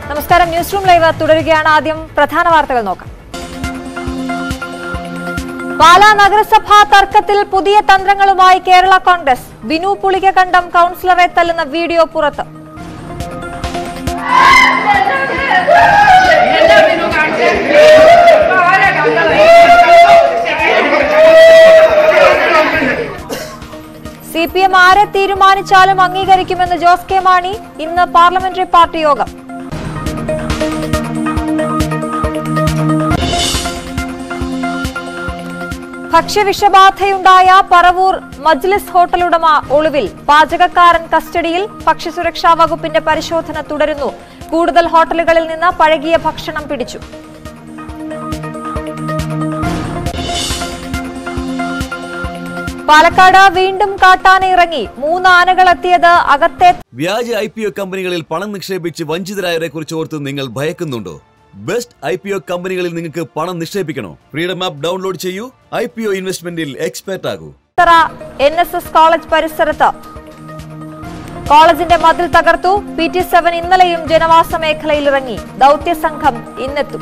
നമസ്കാരം news room live തുടരുകയാണ് ആദ്യം പ്രധാന വാർത്തകൾ നോക്കാം പാലാ നഗരസഭാ തർക്കത്തിൽ പുതിയ തന്ത്രങ്ങളുമായി കേരള കോൺഗ്രസ് ബിനു പുളിക്കകണ്ഠം കൌൺസിലറെ തല്ലുന്ന വീഡിയോ പുറത്ത് സി പി എം ആരെ തീരുമാനിച്ചാലും അംഗീകരിക്കുമെന്ന് ജോസ് കെ മാണി ഇന്ന് പാർലമെന്ററി പാർട്ടി യോഗം ഭക്ഷ്യവിഷബാധയുണ്ടായ പറവൂർ മജ്ലിസ് ഹോട്ടൽ ഉടമ ഒളിവിൽ പാചകക്കാരൻ കസ്റ്റഡിയിൽ ഭക്ഷ്യസുരക്ഷാ വകുപ്പിന്റെ പരിശോധന തുടരുന്നു കൂടുതൽ ഹോട്ടലുകളിൽ നിന്ന് പഴകിയ ഭക്ഷണം പിടിച്ചു പാലക്കാട് വീണ്ടും കാട്ടാന ഇറങ്ങി മൂന്ന് ആനകൾ എത്തിയത് അകത്തെ വ്യാജ ഐ പി ഒ കമ്പനികളിൽ പണം നിക്ഷേപിച്ച് വഞ്ചിതരായവരെ കുറിച്ച് ഓർത്ത് നിങ്ങൾ ഭയക്കുന്നുണ്ടോ ബെസ്റ്റ് ഐ പി ഒ കമ്പനികളിൽ നിങ്ങൾക്ക് പണം നിക്ഷേപിക്കണോ ഫ്രീഡം ആപ്പ് ഡൗൺലോഡ് ചെയ്യൂ ഐ പി ഒ ഇൻവെസ്റ്റ്മെന്റിൽ എക്സ്പെർട്ട് ആകൂ ഉത്തര എൻ എസ് എസ് കോളേജ് പരിസരത്ത് കോളേജിന്റെ മതിൽ തകർത്തു പി ടി സെവൻ ഇന്നലെയും ജനവാസ മേഖലയിൽ ഇറങ്ങി ദൗത്യ സംഘം ഇന്നെത്തും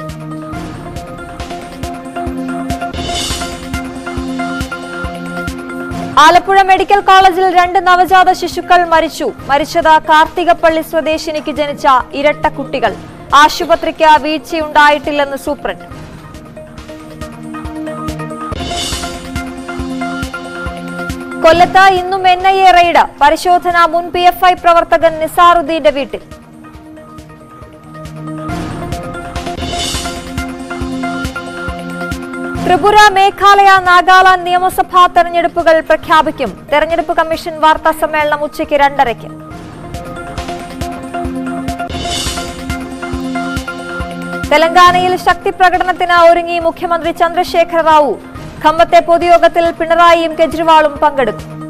ആലപ്പുഴ മെഡിക്കൽ കോളേജിൽ രണ്ട് നവജാത ശിശുക്കൾ മരിച്ചു മരിച്ചത് കാർത്തികപ്പള്ളി സ്വദേശിനിക്ക് ജനിച്ച ഇരട്ട കുട്ടികൾ ആശുപത്രിക്ക് വീഴ്ചയുണ്ടായിട്ടില്ലെന്ന് സൂപ്രണ്ട് കൊല്ലത്ത് ഇന്നും എൻ ഐ എ റെയ്ഡ് പരിശോധന മുൻ പി എഫ് ഐ പ്രവർത്തകൻ നിസാറുദ്ദീന്റെ വീട്ടിൽ ത്രിപുര മേഘാലയ നാഗാലാൻഡ് നിയമസഭാ തെരഞ്ഞെടുപ്പുകൾ പ്രഖ്യാപിക്കും തെരഞ്ഞെടുപ്പ് കമ്മീഷൻ വാർത്താ സമ്മേളനം ഉച്ചയ്ക്ക് രണ്ടരയ്ക്ക് തെലങ്കാനയിൽ ശക്തി പ്രകടനത്തിന് ഒരുങ്ങി മുഖ്യമന്ത്രി ചന്ദ്രശേഖര റാവു ഖമ്മത്തെ പൊതുയോഗത്തിൽ പിണറായിയും കെജ്രിവാളും പങ്കെടുക്കും